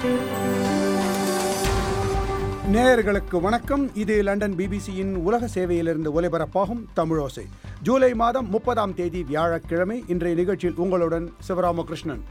நேயர்களுக்கு வணக்கம் இது லண்டன் பிபிசியின் உலக சேவையிலிருந்து ஒலிபரப்பாகும் தமிழோசை ஜூலை மாதம் முப்பதாம் தேதி வியாழக்கிழமை இன்றைய நிகழ்ச்சியில் உங்களுடன் சிவராமகிருஷ்ணன்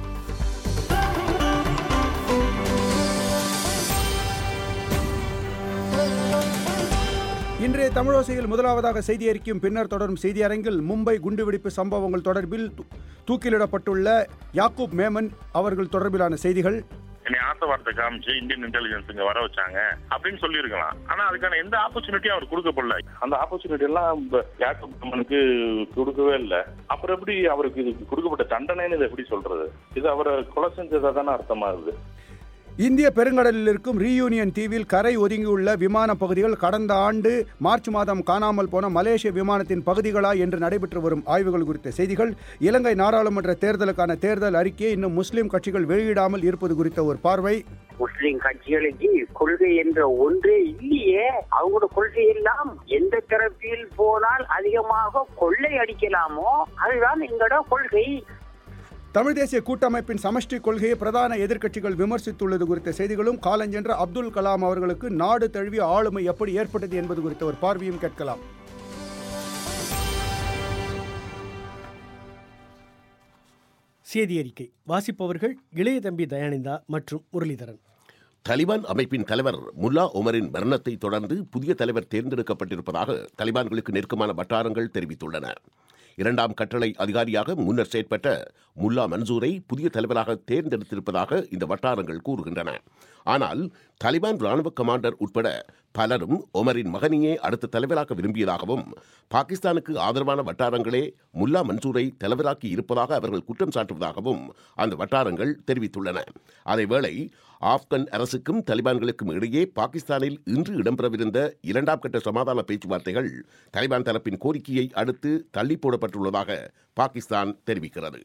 இன்றைய தமிழோசையில் முதலாவதாக செய்தி அறிக்கையும் பின்னர் தொடரும் செய்தி அரங்கில் மும்பை குண்டுவெடிப்பு சம்பவங்கள் தொடர்பில் தூ- தூக்கிலிடப்பட்டுள்ள யாக்கூப் மேமன் அவர்கள் தொடர்பிலான செய்திகள் என்னை ஆத்த வார்த்தை காமிச்சு இந்தியன் இன்டெலிஜென்ஸ் இங்க வர வச்சாங்க அப்படின்னு சொல்லியிருக்கலாம் ஆனா அதுக்கான எந்த ஆப்பர்ச்சுனிட்டியும் அவர் கொடுக்கப்படல அந்த ஆப்பர்ச்சுனிட்டி எல்லாம் இந்த யாக்கப் கம்மனுக்கு கொடுக்கவே இல்லை அப்புறம் எப்படி அவருக்கு இது கொடுக்கப்பட்ட தண்டனைன்னு இதை எப்படி சொல்றது இது அவரை கொலை செஞ்சதா தானே அர்த்தமா இருக்குது இந்திய பெருங்கடலில் இருக்கும் ரீயூனியன் தீவில் கரை ஒதுங்கியுள்ள விமான பகுதிகள் கடந்த ஆண்டு மார்ச் மாதம் காணாமல் போன மலேசிய விமானத்தின் பகுதிகளா என்று நடைபெற்று வரும் ஆய்வுகள் குறித்த செய்திகள் இலங்கை நாடாளுமன்ற தேர்தலுக்கான தேர்தல் அறிக்கையை இன்னும் முஸ்லிம் கட்சிகள் வெளியிடாமல் இருப்பது குறித்த ஒரு பார்வை முஸ்லிம் கட்சிகளுக்கு கொள்கை என்ற ஒன்றே இல்லையே அவங்களோட கொள்கை எல்லாம் எந்த தரப்பில் போனால் அதிகமாக கொள்ளை அடிக்கலாமோ அதுதான் எங்களோட கொள்கை தமிழ் தேசிய கூட்டமைப்பின் சமஷ்டி கொள்கையை பிரதான எதிர்க்கட்சிகள் விமர்சித்துள்ளது குறித்த செய்திகளும் காலஞ்சென்ற அப்துல் கலாம் அவர்களுக்கு நாடு தழுவிய ஆளுமை எப்படி ஏற்பட்டது என்பது குறித்த ஒரு பார்வையும் கேட்கலாம் செய்தி அறிக்கை வாசிப்பவர்கள் இளைய தம்பி தயானந்தா மற்றும் முரளிதரன் தலிபான் அமைப்பின் தலைவர் முல்லா உமரின் மரணத்தை தொடர்ந்து புதிய தலைவர் தேர்ந்தெடுக்கப்பட்டிருப்பதாக தலிபான்களுக்கு நெருக்கமான வட்டாரங்கள் தெரிவித்துள்ளன இரண்டாம் கட்டளை அதிகாரியாக முன்னர் செயற்பட்ட முல்லா மன்சூரை புதிய தலைவராக தேர்ந்தெடுத்திருப்பதாக இந்த வட்டாரங்கள் கூறுகின்றன ஆனால் தலிபான் ராணுவ கமாண்டர் உட்பட பலரும் ஒமரின் மகனையே அடுத்த தலைவராக்க விரும்பியதாகவும் பாகிஸ்தானுக்கு ஆதரவான வட்டாரங்களே முல்லா மன்சூரை தலைவராக்கி இருப்பதாக அவர்கள் குற்றம் சாட்டுவதாகவும் அந்த வட்டாரங்கள் தெரிவித்துள்ளன அதேவேளை ஆப்கன் அரசுக்கும் தலிபான்களுக்கும் இடையே பாகிஸ்தானில் இன்று இடம்பெறவிருந்த இரண்டாம் கட்ட சமாதான பேச்சுவார்த்தைகள் தலிபான் தரப்பின் கோரிக்கையை அடுத்து தள்ளி போடப்பட்டுள்ளதாக பாகிஸ்தான் தெரிவிக்கிறது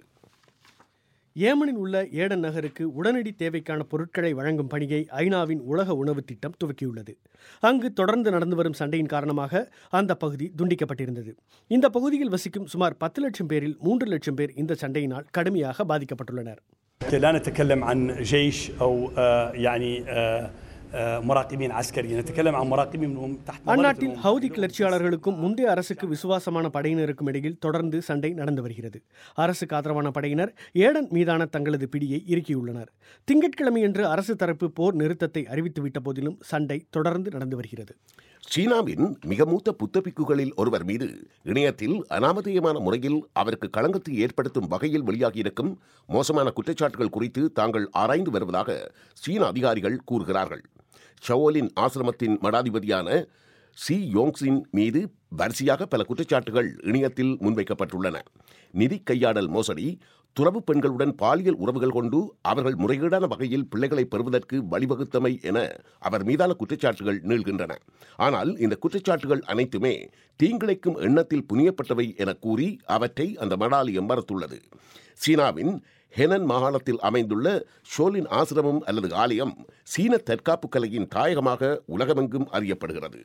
ஏமனில் உள்ள ஏடன் நகருக்கு உடனடி தேவைக்கான பொருட்களை வழங்கும் பணியை ஐநாவின் உலக உணவு திட்டம் துவக்கியுள்ளது அங்கு தொடர்ந்து நடந்து வரும் சண்டையின் காரணமாக அந்த பகுதி துண்டிக்கப்பட்டிருந்தது இந்த பகுதியில் வசிக்கும் சுமார் பத்து லட்சம் பேரில் மூன்று லட்சம் பேர் இந்த சண்டையினால் கடுமையாக பாதிக்கப்பட்டுள்ளனர் لا نتكلم عن جيش او آه، يعني آه، آه، مراقبين عسكريين نتكلم عن مراقبين منهم تحت مظلة அந்நாட்டில் الأمم ஹவுதி المتحدة கிளர்ச்சியாளர்களுக்கும் முந்தைய அரசுக்கு விசுவாசமான படையினருக்கும் இடையில் தொடர்ந்து சண்டை நடந்து வருகிறது அரசுக்கு ஆதரவான படையினர் ஏடன் மீதான தங்களது பிடியை இறுக்கியுள்ளனர் திங்கட்கிழமையன்று அரசு தரப்பு போர் நிறுத்தத்தை அறிவித்துவிட்ட போதிலும் சண்டை தொடர்ந்து நடந்து வருகிறது சீனாவின் மிக மூத்த புத்தபிக்குகளில் ஒருவர் மீது இணையத்தில் அனாமதேயமான முறையில் அவருக்கு களங்கத்தை ஏற்படுத்தும் வகையில் வெளியாகியிருக்கும் மோசமான குற்றச்சாட்டுகள் குறித்து தாங்கள் ஆராய்ந்து வருவதாக சீன அதிகாரிகள் கூறுகிறார்கள் ஷவோலின் ஆசிரமத்தின் மடாதிபதியான சி யோங்ஸின் மீது வரிசையாக பல குற்றச்சாட்டுகள் இணையத்தில் முன்வைக்கப்பட்டுள்ளன நிதி கையாடல் மோசடி துறவு பெண்களுடன் பாலியல் உறவுகள் கொண்டு அவர்கள் முறைகேடான வகையில் பிள்ளைகளை பெறுவதற்கு வழிவகுத்தமை என அவர் மீதான குற்றச்சாட்டுகள் நீள்கின்றன ஆனால் இந்த குற்றச்சாட்டுகள் அனைத்துமே தீங்கிழைக்கும் எண்ணத்தில் புனியப்பட்டவை என கூறி அவற்றை அந்த மடாலயம் மறுத்துள்ளது சீனாவின் ஹெனன் மாகாணத்தில் அமைந்துள்ள ஷோலின் ஆசிரமம் அல்லது ஆலயம் சீன தற்காப்பு கலையின் தாயகமாக உலகமெங்கும் அறியப்படுகிறது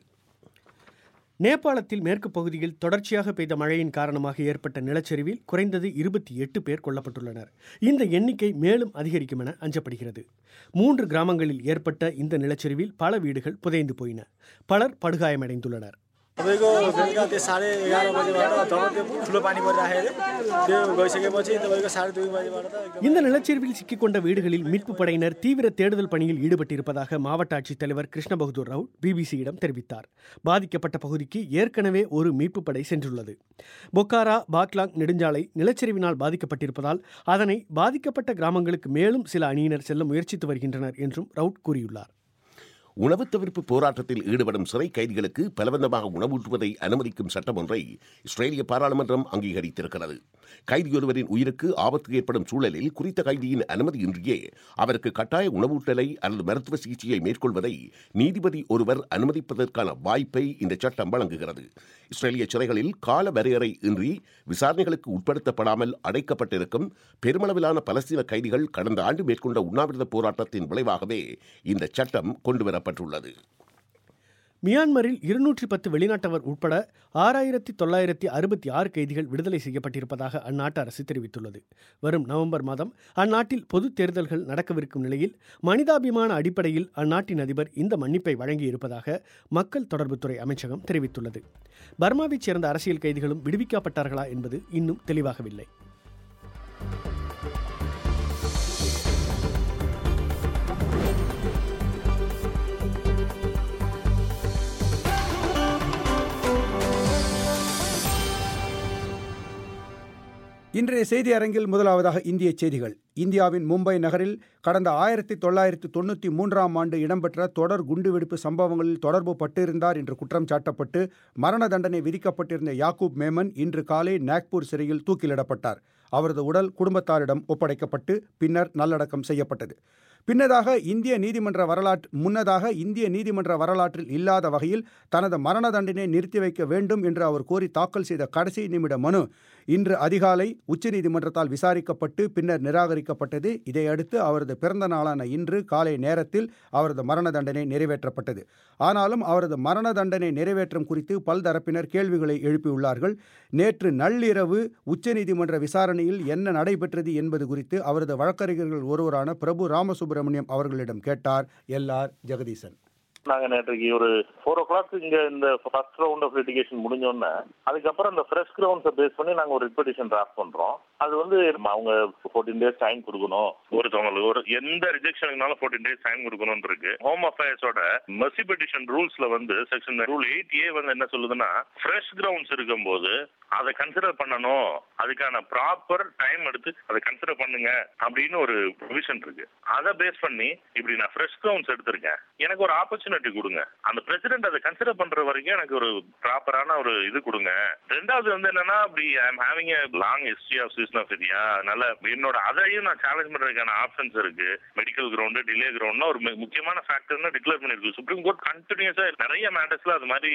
நேபாளத்தில் மேற்கு பகுதியில் தொடர்ச்சியாக பெய்த மழையின் காரணமாக ஏற்பட்ட நிலச்சரிவில் குறைந்தது இருபத்தி எட்டு பேர் கொல்லப்பட்டுள்ளனர் இந்த எண்ணிக்கை மேலும் அதிகரிக்கும் என அஞ்சப்படுகிறது மூன்று கிராமங்களில் ஏற்பட்ட இந்த நிலச்சரிவில் பல வீடுகள் புதைந்து போயின பலர் படுகாயமடைந்துள்ளனர் तपाईँको बेलुका त्यो साढे एघार बजीबाट जब त्यो ठुलो पानी परिराखेको थियो त्यो गइसकेपछि तपाईँको साढे दुई बजीबाट त एकदम இந்த நிலச்சரிவில் சிக்கிக்கொண்ட வீடுகளில் மீட்புப் படையினர் தீவிர தேடுதல் பணியில் ஈடுபட்டிருப்பதாக மாவட்ட ஆட்சித்தலைவர் கிருஷ்ண பகதூர் ராவ் பிபிசியிடம் தெரிவித்தார் பாதிக்கப்பட்ட பகுதிக்கு ஏற்கனவே ஒரு மீட்புப் படை சென்றுள்ளது பொக்காரா பாக்லாங் நெடுஞ்சாலை நிலச்சரிவினால் பாதிக்கப்பட்டிருப்பதால் அதனை பாதிக்கப்பட்ட கிராமங்களுக்கு மேலும் சில அணியினர் செல்ல முயற்சித்து வருகின்றனர் என்றும் ரவுட் கூறியுள்ளார் உணவு தவிர்ப்பு போராட்டத்தில் ஈடுபடும் சிறை கைதிகளுக்கு பலவந்தமாக உணவூட்டுவதை அனுமதிக்கும் சட்டம் ஒன்றை இஸ்ரேலிய பாராளுமன்றம் அங்கீகரித்திருக்கிறது கைதியொருவரின் உயிருக்கு ஆபத்து ஏற்படும் சூழலில் குறித்த கைதியின் அனுமதியின்றியே அவருக்கு கட்டாய உணவூட்டலை அல்லது மருத்துவ சிகிச்சையை மேற்கொள்வதை நீதிபதி ஒருவர் அனுமதிப்பதற்கான வாய்ப்பை இந்த சட்டம் வழங்குகிறது இஸ்ரேலிய சிறைகளில் கால வரையறை இன்றி விசாரணைகளுக்கு உட்படுத்தப்படாமல் அடைக்கப்பட்டிருக்கும் பெருமளவிலான பலஸ்தீன கைதிகள் கடந்த ஆண்டு மேற்கொண்ட உண்ணாவிரத போராட்டத்தின் விளைவாகவே இந்த சட்டம் கொண்டுவரப்பட்டுள்ளது மியான்மரில் இருநூற்றி பத்து வெளிநாட்டவர் உட்பட ஆறாயிரத்தி தொள்ளாயிரத்தி அறுபத்தி ஆறு கைதிகள் விடுதலை செய்யப்பட்டிருப்பதாக அந்நாட்டு அரசு தெரிவித்துள்ளது வரும் நவம்பர் மாதம் அந்நாட்டில் பொதுத் தேர்தல்கள் நடக்கவிருக்கும் நிலையில் மனிதாபிமான அடிப்படையில் அந்நாட்டின் அதிபர் இந்த மன்னிப்பை வழங்கியிருப்பதாக மக்கள் தொடர்புத்துறை அமைச்சகம் தெரிவித்துள்ளது பர்மாவைச் சேர்ந்த அரசியல் கைதிகளும் விடுவிக்கப்பட்டார்களா என்பது இன்னும் தெளிவாகவில்லை இன்றைய செய்தி அரங்கில் முதலாவதாக இந்திய செய்திகள் இந்தியாவின் மும்பை நகரில் கடந்த ஆயிரத்தி தொள்ளாயிரத்தி தொண்ணூற்றி மூன்றாம் ஆண்டு இடம்பெற்ற தொடர் குண்டுவெடிப்பு சம்பவங்களில் தொடர்பு பட்டிருந்தார் என்று குற்றம் சாட்டப்பட்டு மரண தண்டனை விதிக்கப்பட்டிருந்த யாக்கூப் மேமன் இன்று காலை நாக்பூர் சிறையில் தூக்கிலிடப்பட்டார் அவரது உடல் குடும்பத்தாரிடம் ஒப்படைக்கப்பட்டு பின்னர் நல்லடக்கம் செய்யப்பட்டது பின்னதாக இந்திய நீதிமன்ற வரலாற்று முன்னதாக இந்திய நீதிமன்ற வரலாற்றில் இல்லாத வகையில் தனது மரண தண்டனை நிறுத்தி வைக்க வேண்டும் என்று அவர் கோரி தாக்கல் செய்த கடைசி நிமிட மனு இன்று அதிகாலை உச்சநீதிமன்றத்தால் விசாரிக்கப்பட்டு பின்னர் நிராகரிக்கப்பட்டது இதையடுத்து அவரது பிறந்த நாளான இன்று காலை நேரத்தில் அவரது மரண தண்டனை நிறைவேற்றப்பட்டது ஆனாலும் அவரது மரண தண்டனை நிறைவேற்றம் குறித்து பல்தரப்பினர் கேள்விகளை எழுப்பியுள்ளார்கள் நேற்று நள்ளிரவு உச்சநீதிமன்ற விசாரணையில் என்ன நடைபெற்றது என்பது குறித்து அவரது வழக்கறிஞர்கள் ஒருவரான பிரபு ராமசுப்பிரமணியம் அவர்களிடம் கேட்டார் எல் ஆர் ஜெகதீசன் நாங்க நேற்றுக்கு ஒரு ஃபோர் ஓ கிளாக் இங்க இந்த ஃபர்ஸ்ட் ரவுண்ட் ஆஃப் லிட்டிகேஷன் முடிஞ்சோடனே அதுக்கப்புறம் இந்த ஃப்ரெஷ் கிரவுண்ட்ஸை பேஸ் பண்ணி நாங்க ஒரு ரிப்பெட்டிஷன் டிராஃப்ட் பண்றோம் அது வந்து அவங்க ஃபோர்டீன் டேஸ் டைம் கொடுக்கணும் ஒருத்தவங்களுக்கு ஒரு எந்த ரிஜெக்ஷனுக்குனாலும் ஃபோர்டீன் டேஸ் டைம் கொடுக்கணும்னு இருக்கு ஹோம் அஃபேர்ஸோட மெர்சி பெட்டிஷன் ரூல்ஸ்ல வந்து செக்ஷன் ரூல் எயிட் ஏ வந்து என்ன சொல்லுதுன்னா ஃப்ரெஷ் கிரவுண்ட்ஸ் இருக்கும்போது அதை கன்சிடர் பண்ணணும் அதுக்கான ப்ராப்பர் டைம் எடுத்து அதை கன்சிடர் பண்ணுங்க அப்படின்னு ஒரு ப்ரொவிஷன் இருக்கு அதை பேஸ் பண்ணி இப்படி நான் ஃப்ரெஷ் கிரவுண்ட்ஸ் எடுத்திருக்கேன் எனக்கு ஒரு ஆப்பர்ச்சுனிட்டி கொடுங்க அந்த பிரசிடென்ட் அதை கன்சிடர் பண்ற வரைக்கும் எனக்கு ஒரு ப்ராப்பரான ஒரு இது கொடுங்க ரெண்டாவது வந்து என்னன்னா அப்படி I am having a long history of cynophilia அதனால என்னோட அதையும் நான் சேலஞ்ச் பண்றதுக்கான ஆப்ஷன்ஸ் இருக்கு மெடிக்கல் கிரவுண்டு டிலே கிரவுண்ட்னா ஒரு மு- முக்கியமான ஃபேக்டர்னு டிக்ளேர் பண்ணிருக்கு சுப்ரீம் கோர்ட் கண்டினியூஸா நிறைய மேட்டர்ஸ்ல அது மாதிரி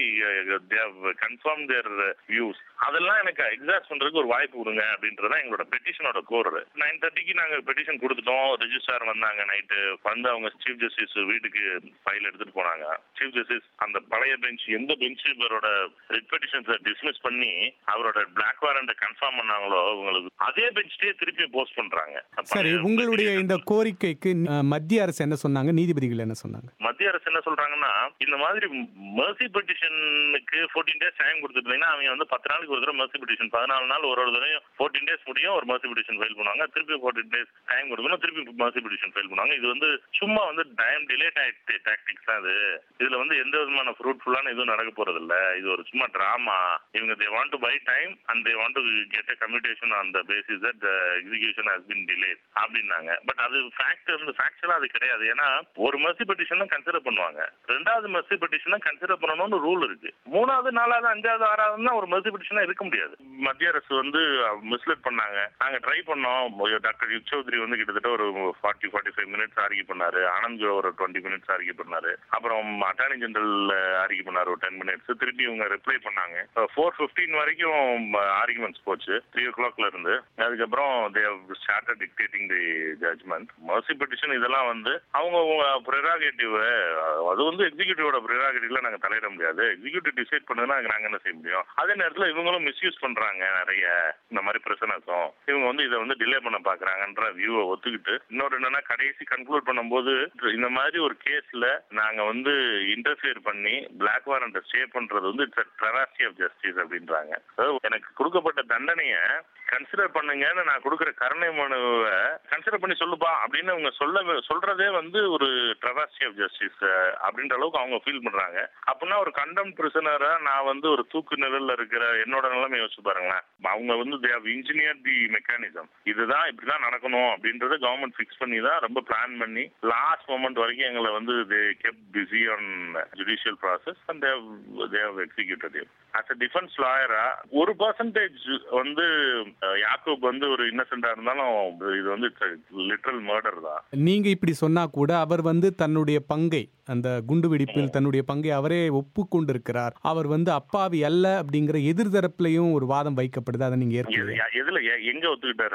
கன்ஃபார்ம் தேர் வியூஸ் அதெல்லாம் எனக்கு எக்ஸாஸ்ட் பண்றதுக்கு ஒரு வாய்ப்பு கொடுங்க அப்படின்றதான் எங்களோட பெட்டிஷனோட கோர் நைன் தேர்ட்டிக்கு நாங்க பெட்டிஷன் கொடுத்துட்டோம் ரெஜிஸ்ட்ரார் வந்தாங்க நைட்டு வந்து அவங்க சீஃப் ஜஸ்டிஸ் வீட்டுக்கு ஃபைல் எடுத்துட்டு போனாங்க சீஃப் ஜஸ்டிஸ் அந்த பழைய பெஞ்ச் எந்த பெஞ்ச் இவரோட ரிட் பெட்டிஷன்ஸை டிஸ்மிஸ் பண்ணி அவரோட பிளாக் வாரண்ட கன்ஃபார்ம் பண்ணாங்களோ அவங்களுக்கு அதே பெஞ்ச்லயே திருப்பி போஸ்ட் பண்றாங்க சரி பழைய உங்களுடைய petition. இந்த கோரிக்கைக்கு அஹ், மத்திய அரசு என்ன சொன்னாங்க நீதிபதிகள் என்ன சொன்னாங்க மத்திய அரசு என்ன சொல்றாங்கன்னா இந்த மாதிரி மர்சி பெட்டிஷனுக்கு ஃபோர்டீன் டேஸ் டைம் கொடுத்துருந்தீங்கன்னா அவங்க வந்து பத்து நாளைக்கு ஒரு தடவை மர்சி பெட்டிஷன் பதினாலு நாள் ஒரு ஒரு தடவையும் ஃபோர்டீன் டேஸ் முடியும் ஒரு மர்சி பெட்டிஷன் ஃபைல் பண்ணுவாங்க திருப்பி ஃபோர்டீன் டேஸ் டைம் கொடுக்கணும் திருப்பி மர்சி பெட்டிஷன் ஃபைல் பண்ணுவாங்க இது வந்து சும்மா வந்து டைம் டிலே டாக்டிக்ஸ் தான் இது இதுல வந்து எந்த விதமான ஃப்ரூட்ஃபுல்லான இதுவும் நடக்க போறது இல்ல இது ஒரு சும்மா டிராமா இவங்க they want to buy time and they want to get a commutation on the basis that execution has been delay அப்படின்னாங்க பட் அது ஃபேக்ட் வந்து ஃபேக்சுவலா அது கிடையாது ஏன்னா ஒரு மர்சி பெட்டிஷனும் கன்சிடர் பண்ணுவாங்க ரெண்டாவது மர்சி பெட்டிஷனும் கன்சிடர் பண்ணணும்னு ரூல் இருக்கு மூணாவது நாலாவது அஞ்சாவது ஆறாவதுனா ஒரு மர்சி பெட்டிஷனா இருக்க முடியாது மத்திய அரசு வந்து மிஸ்லெட் பண்ணாங்க நாங்க ட்ரை பண்ணோம் டாக்டர் யுக் சௌத்ரி வந்து கிட்டத்தட்ட ஒரு forty forty five minutes argue பண்ணாரு ஆனந்த் ஜோ ஒரு டுவெண்ட்டி மினிட்ஸ் ஆர்கியூ பண்ணாரு அப்புறம் அட்டார்னி ஜெனரல் ஆர்கியூ பண்ணாரு ஒரு டென் மினிட்ஸ் திருப்பி இவங்க ரிப்ளை பண்ணாங்க ஃபோர் ஃபிஃப்டீன் வரைக்கும் ஆர்குமெண்ட்ஸ் போச்சு த்ரீ ஓ கிளாக்ல இருந்து அதுக்கப்புறம் they started dictating the judgment mercy petition இதெல்லாம் வந்து அவங்க ப்ரிராகேட்டிவ் அது வந்து எக்ஸிகியூட்டிவோட ப்ரிராகேட்டிவ்ல நாங்க தலையிட முடியாது எக்ஸிகியூட்டிவ் டிசைட் பண்ணதுன்னா அதுக்கு நாங்க என்ன செய்ய முடியும் அதே நேரத்துல இவங்களும் மிஸ்யூஸ் பண்றாங்க நிறைய இந்த மாதிரி பிரச்சனைக்கும் இவங்க வந்து இதை வந்து டிலே பண்ண பாக்குறாங்கன்ற வியூவை ஒத்துக்கிட்டு இன்னொரு என்னன்னா கடைசி கன்க்ளூட் பண்ணும்போது இந்த மாதிரி ஒரு கேஸ்ல நாங்க வந்து இன்டர்ஃபியர் பண்ணி பிளாக் வாரண்ட் ஸ்டே பண்றது வந்து இட்ஸ் ட்ரவாசி ஆஃப் ஜஸ்டிஸ் அப்படின்றாங்க அதாவது எனக்கு கொடுக்கப்பட்ட தண்டனைய கன்சிடர் பண்ணுங்கன்னு நான் கொடுக்குற கருணை மனுவை கன்சிடர் பண்ணி சொல்லுப்பா அப்படின்னு அவங்க சொல்ல சொல்றதே வந்து ஒரு ட்ரவாசி ஆஃப் ஜஸ்டிஸ் அப்படின்ற அளவுக்கு அவங்க ஃபீல் பண்றாங்க அப்படின்னா ஒரு கண்டம் பிரிசனரா நான் வந்து ஒரு தூக்கு நிழல்ல இருக்கிற என்னோட நிலைமை யோசிச்சு பாருங்களேன் அவங்க வந்து they have engineer the mechanism இதுதான் இப்படிதான் நடக்கணும் அப்படின்றத கவர்மெண்ட் ஃபிக்ஸ் பண்ணி தான் ரொம்ப பிளான் பண்ணி லாஸ்ட் மொமெண்ட் வரைக்கும் எங்களை வந்து they kept busy on judicial process and they have executed as a defence லாயரா ஒரு பர்சன்டேஜ் வந்து அஹ், யாக்கூப் வந்து ஒரு இன்னசென்டா இருந்தாலும் இது வந்து லிட்ரல் மர்டர் தான் நீங்க இப்படி சொன்னா கூட அவர் வந்து தன்னுடைய பங்கை அந்த குண்டு வெடிப்பில் தன்னுடைய பங்கை அவரே ஒப்புக்கொண்டிருக்கிறார் அவர் வந்து அப்பாவி அல்ல அப்படிங்கிற எதிர்தரப்புலையும் ஒரு வாதம் வைக்கப்படுது அதை நீங்க எது- ஏற்கனவே எதுல எ- எங்க ஒத்துக்கிட்டாரு அவரு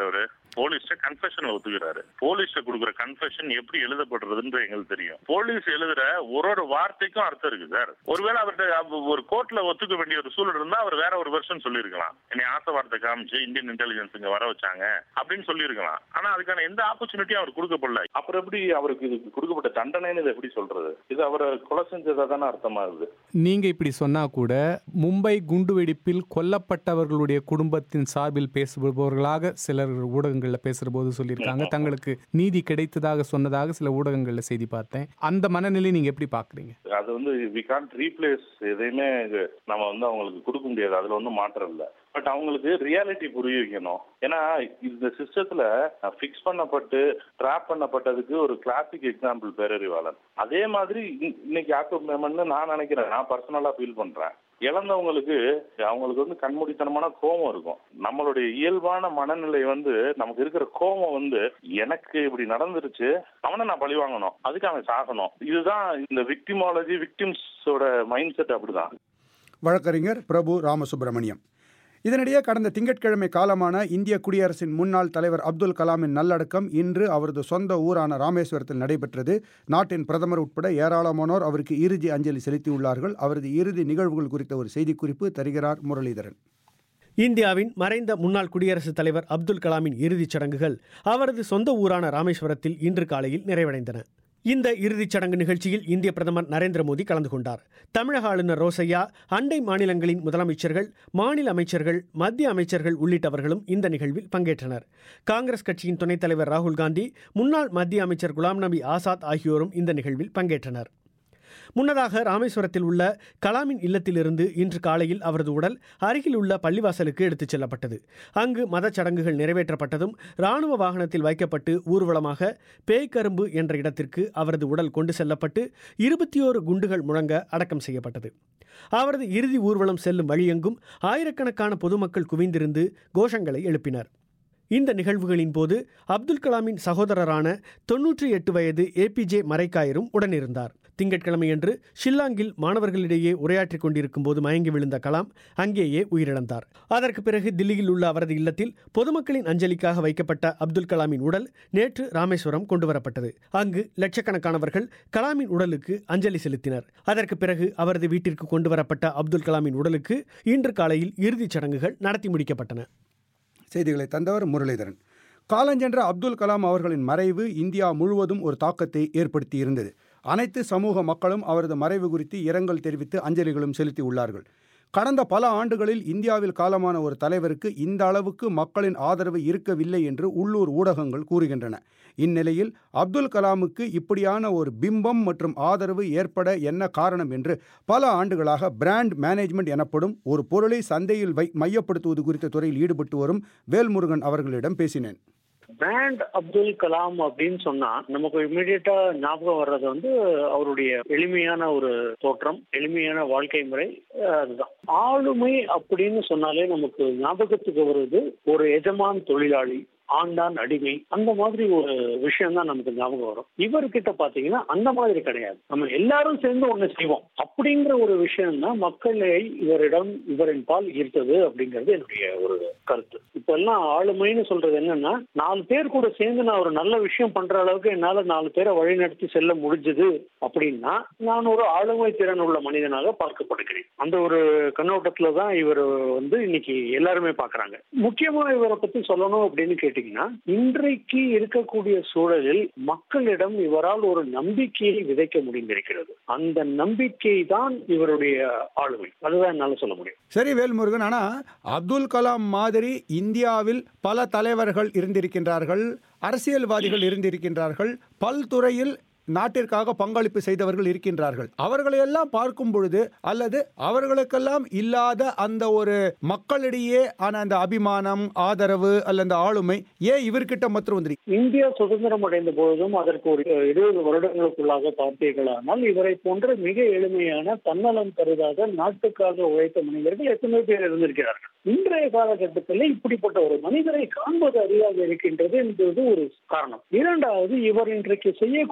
போலீஸ்ட கன்ஃபெஷன் ஒத்துக்கிறாரு போலீஸ்ட கொடுக்குற கன்ஃபெஷன் எப்படி எழுதப்படுறதுன்ற எங்களுக்கு தெரியும் போலீஸ் எழுதுற ஒரு ஒரு வார்த்தைக்கும் அர்த்தம் இருக்கு சார் ஒருவேளை அவர்கிட்ட அவ- ஒரு கோர்ட்ல ஒத்துக்க வேண்டிய ஒரு சூழல் இருந்தா அவர் வேற ஒரு வெர்ஷன் சொல்லியிருக்கலாம் என்னை ஆசை வார்த்தை காமிச்சு இந்தியன் இன்டெலிஜென்ஸ் இங்க வர வச்சாங்க அப்படின்னு சொல்லியிருக்கலாம் ஆனா அதுக்கான எந்த ஆப்பர்ச்சுனிட்டியும் அவர் கொடுக்கப்படல அப்புறம் எப்படி அவருக்கு இதுக்கு கொடுக்கப்பட்ட தண்டனைன்னு இதை எப்படி சொல்றது இது அவரை கொலை செஞ்சதா தானே அர்த்தமாகுது நீங்க இப்படி சொன்னா கூட மும்பை குண்டுவெடிப்பில் கொல்லப்பட்டவர்களுடைய குடும்பத்தின் சார்பில் பேசுபவர்களாக சிலர் ஊடகங்கள்ல பேசுற போது சொல்லியிருக்காங்க தங்களுக்கு நீதி கிடைத்ததாக சொன்னதாக சில ஊடகங்கள்ல செய்தி பார்த்தேன் அந்த மனநிலை நீங்க எப்படி பாக்குறீங்க அது வந்து வி கான்ட் ரீப்ளேஸ் எதையுமே இது நம்ம வந்து அவங்களுக்கு கொடுக்க முடியாது அதுல ஒன்றும் மாற்றம் இல்லை பட் அவங்களுக்கு ரியாலிட்டி புரிய வைக்கணும் ஏன்னா இந்த சிஸ்டத்துல ஃபிக்ஸ் பண்ணப்பட்டு ட்ராப் பண்ணப்பட்டதுக்கு ஒரு கிளாசிக் எக்ஸாம்பிள் பேரறிவாளன் அதே மாதிரி இ- இன்னைக்கு யாக்கோப் மேமன் நான் நினைக்கிறேன் நான் பர்சனலா ஃபீல் பண்றேன் இழந்தவங்களுக்கு அவங்களுக்கு வந்து கண்மூடித்தனமான கோபம் இருக்கும் நம்மளுடைய இயல்பான மனநிலை வந்து நமக்கு இருக்கிற கோபம் வந்து எனக்கு இப்படி நடந்துருச்சு அவனை நான் பழி வாங்கணும் அதுக்கு அவன் சாகணும் இதுதான் இந்த விக்டிமாலஜி விக்டிம்ஸோட மைண்ட் செட் அப்படிதான் வழக்கறிஞர் பிரபு ராமசுப்பிரமணியம் இதனிடையே கடந்த திங்கட்கிழமை காலமான இந்திய குடியரசின் முன்னாள் தலைவர் அப்துல் கலாமின் நல்லடக்கம் இன்று அவரது சொந்த ஊரான ராமேஸ்வரத்தில் நடைபெற்றது நாட்டின் பிரதமர் உட்பட ஏராளமானோர் அவருக்கு இறுதி அஞ்சலி செலுத்தியுள்ளார்கள் அவரது இறுதி நிகழ்வுகள் குறித்த ஒரு செய்திக்குறிப்பு தருகிறார் முரளிதரன் இந்தியாவின் மறைந்த முன்னாள் குடியரசுத் தலைவர் அப்துல் கலாமின் இறுதிச் சடங்குகள் அவரது சொந்த ஊரான ராமேஸ்வரத்தில் இன்று காலையில் நிறைவடைந்தன இந்த இறுதிச் சடங்கு நிகழ்ச்சியில் இந்திய பிரதமர் நரேந்திர மோடி கலந்து கொண்டார் தமிழக ஆளுநர் ரோசையா அண்டை மாநிலங்களின் முதலமைச்சர்கள் மாநில அமைச்சர்கள் மத்திய அமைச்சர்கள் உள்ளிட்டவர்களும் இந்த நிகழ்வில் பங்கேற்றனர் காங்கிரஸ் கட்சியின் துணைத் தலைவர் ராகுல் காந்தி முன்னாள் மத்திய அமைச்சர் குலாம் நபி ஆசாத் ஆகியோரும் இந்த நிகழ்வில் பங்கேற்றனர் முன்னதாக ராமேஸ்வரத்தில் உள்ள கலாமின் இல்லத்திலிருந்து இன்று காலையில் அவரது உடல் அருகில் உள்ள பள்ளிவாசலுக்கு எடுத்துச் செல்லப்பட்டது அங்கு மதச் சடங்குகள் நிறைவேற்றப்பட்டதும் ராணுவ வாகனத்தில் வைக்கப்பட்டு ஊர்வலமாக பேய்க்கரும்பு என்ற இடத்திற்கு அவரது உடல் கொண்டு செல்லப்பட்டு இருபத்தி ஓரு குண்டுகள் முழங்க அடக்கம் செய்யப்பட்டது அவரது இறுதி ஊர்வலம் செல்லும் வழியெங்கும் ஆயிரக்கணக்கான பொதுமக்கள் குவிந்திருந்து கோஷங்களை எழுப்பினர் இந்த நிகழ்வுகளின் போது அப்துல் கலாமின் சகோதரரான தொன்னூற்றி எட்டு வயது ஏபிஜே மரைக்காயரும் உடனிருந்தார் திங்கட்கிழமையன்று ஷில்லாங்கில் மாணவர்களிடையே உரையாற்றிக் கொண்டிருக்கும் போது மயங்கி விழுந்த கலாம் அங்கேயே உயிரிழந்தார் அதற்கு பிறகு தில்லியில் உள்ள அவரது இல்லத்தில் பொதுமக்களின் அஞ்சலிக்காக வைக்கப்பட்ட அப்துல் கலாமின் உடல் நேற்று ராமேஸ்வரம் கொண்டுவரப்பட்டது அங்கு லட்சக்கணக்கானவர்கள் கலாமின் உடலுக்கு அஞ்சலி செலுத்தினர் அதற்கு பிறகு அவரது வீட்டிற்கு கொண்டுவரப்பட்ட அப்துல் கலாமின் உடலுக்கு இன்று காலையில் இறுதிச் சடங்குகள் நடத்தி முடிக்கப்பட்டன செய்திகளை தந்தவர் முரளிதரன் காலஞ்சென்ற அப்துல் கலாம் அவர்களின் மறைவு இந்தியா முழுவதும் ஒரு தாக்கத்தை ஏற்படுத்தி இருந்தது அனைத்து சமூக மக்களும் அவரது மறைவு குறித்து இரங்கல் தெரிவித்து அஞ்சலிகளும் செலுத்தி உள்ளார்கள் கடந்த பல ஆண்டுகளில் இந்தியாவில் காலமான ஒரு தலைவருக்கு இந்த அளவுக்கு மக்களின் ஆதரவு இருக்கவில்லை என்று உள்ளூர் ஊடகங்கள் கூறுகின்றன இந்நிலையில் அப்துல் கலாமுக்கு இப்படியான ஒரு பிம்பம் மற்றும் ஆதரவு ஏற்பட என்ன காரணம் என்று பல ஆண்டுகளாக பிராண்ட் மேனேஜ்மெண்ட் எனப்படும் ஒரு பொருளை சந்தையில் வை மையப்படுத்துவது குறித்த துறையில் ஈடுபட்டு வரும் வேல்முருகன் அவர்களிடம் பேசினேன் பிராண்ட் அப்துல் கலாம் அப்படின்னு சொன்னா நமக்கு இமிடியட்டா ஞாபகம் வர்றது வந்து அவருடைய எளிமையான ஒரு தோற்றம் எளிமையான வாழ்க்கை முறை அஹ் அதுதான் ஆளுமை அப்படின்னு சொன்னாலே நமக்கு ஞாபகத்துக்கு வருது ஒரு எஜமான் தொழிலாளி ஆண்டான் அடிமை அந்த மாதிரி ஒரு விஷயம் தான் நமக்கு ஞாபகம் வரும் இவர்கிட்ட பாத்தீங்கன்னா அந்த மாதிரி கிடையாது நம்ம எல்லாரும் சேர்ந்து ஒண்ணு செய்வோம் அப்படிங்கிற ஒரு விஷயம் தான் மக்களை இவரிடம் இவரின் பால் ஈர்த்தது அப்படிங்கிறது என்னுடைய ஒரு கருத்து இப்ப எல்லாம் ஆளுமைன்னு சொல்றது என்னன்னா நாலு பேர் கூட சேர்ந்து நான் ஒரு நல்ல விஷயம் பண்ற அளவுக்கு என்னால நாலு பேரை வழிநடத்தி செல்ல முடிஞ்சது அப்படின்னா நான் ஒரு ஆளுமை திறன் உள்ள மனிதனாக பார்க்கப்படுகிறேன் அந்த ஒரு கண்ணோட்டத்துல தான் இவர் வந்து இன்னைக்கு எல்லாருமே பாக்குறாங்க முக்கியமா இவரை பத்தி சொல்லணும் அப்படின்னு கேட்டீங்கன்னா இன்றைக்கு இருக்கக்கூடிய சூழலில் மக்களிடம் இவரால் ஒரு நம்பிக்கையை விதைக்க முடிந்திருக்கிறது அந்த நம்பிக்கை தான் இவருடைய ஆளுமை அதுதான் என்னால சொல்ல முடியும் சரி வேல்முருகன் ஆனா அப்துல் கலாம் மாதிரி இந்தியாவில் பல தலைவர்கள் இருந்திருக்கின்றார்கள் அரசியல்வாதிகள் இருந்திருக்கின்றார்கள் பல்துறையில் நாட்டிற்காக பங்களிப்பு செய்தவர்கள் இருக்கின்றார்கள் அவர்களையெல்லாம் பார்க்கும் பொழுது அல்லது அவர்களுக்கெல்லாம் இல்லாத அந்த ஒரு மக்களிடையே ஆன அந்த அபிமானம் ஆதரவு அல்ல அந்த ஆளுமை ஏன் இவர்கிட்ட மாத்திரம் வந்திருக்கு இந்தியா சுதந்திரம் அடைந்த பொழுதும் அதற்கு ஒரு இருபது வருடங்களுக்குள்ளாக பார்த்தீர்களானால் இவரை போன்ற மிக எளிமையான தன்னலம் கருதாத நாட்டுக்காக உழைத்த மனிதர்கள் எத்தனை பேர் இருந்திருக்கிறார்கள் இன்றைய காலகட்டத்தில் இப்படிப்பட்ட ஒரு மனிதரை காண்பது அறியாக இருக்கின்றது என்பது ஒரு காரணம் இரண்டாவது இவர் இன்றைக்கு செய்யக்கூடிய